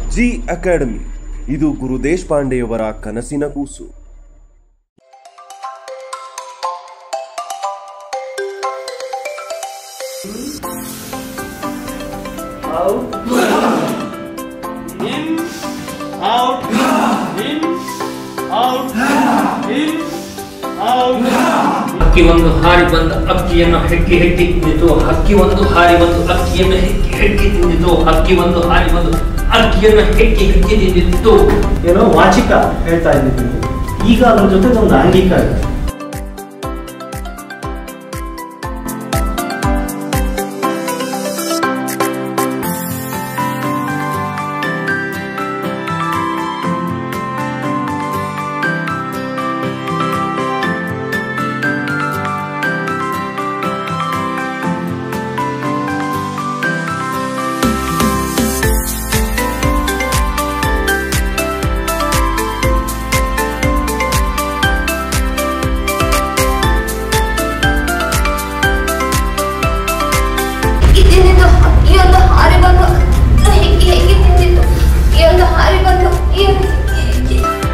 G academy ಇದು ಗುರು ದೇಶಪಾಂಡೆಯವರ ಕನಸಿನ ಕೂಸು out, in, out, in, out, in, out. ಹಕ್ಕಿ ಒಂದು ಹಾರಿ ಬಂದ ಅಕ್ಕಿಯನ್ನು ಹೆಕ್ಕಿ ಹೆಕ್ಕಿ ತಿಂದಿತು ಹಕ್ಕಿ ಒಂದು ಹಾರಿ ಬಂದು ಅಕ್ಕಿಯನ್ನು ಹೆಕ್ಕಿ ಹೆಕ್ಕಿ ತಿಂದಿತು ಹಕ್ಕಿ ಒಂದು ಹಾರಿ ಬಂದು ಅಕ್ಕಿಯನ್ನು ಹೆಕ್ಕಿ ಹೆಕ್ಕಿ ತಿಂದಿತ್ತು ಏನೋ ವಾಚಿಕ ಹೇಳ್ತಾ ಇದ್ದೀವಿ ಈಗ ಅದ್ರ ಜೊತೆ ಒಂದು ಆಂಗಿಕ ಇದೆ ತಿಂದಿದ್ದು ಹಕ್ಕಿಯೊಂದು ಹಾರಿ ಬಂದು ಹೆಕ್ಕಿ ಹೆಕ್ಕಿ ತಿಂದಿತ್ತು ಹಕ್ಕಿಯೊಂದು ಹಾರಿ ಬಂದು ಹೆಕ್ಕಿ ಹೆಕ್ಕಿ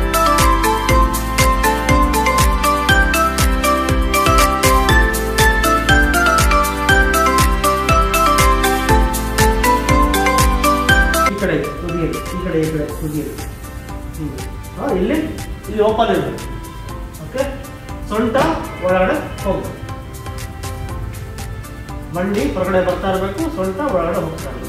ಈ ಕಡೆ ತುದಿಯಲ್ಲಿ ಈ ಕಡೆ ಈ ಕಡೆ ತುದಿಯಲ್ಲಿ ಹೀಗೆ ಹಾಂ ಇಲ್ಲಿ ಇಲ್ಲಿ ಓಪನ್ ಇದೆ ಓಕೆ ಸೊಂಟ ಒಳಗಡೆ ಹೋಗ್ಬೇಕು ಮಂಡಿ ಹೊರಗಡೆ ಬರ್ತಾ ಇರಬೇಕು ಸೊಂಟ ಒಳಗಡೆ ಹೋಗ್ತಾ ಇರಬೇಕು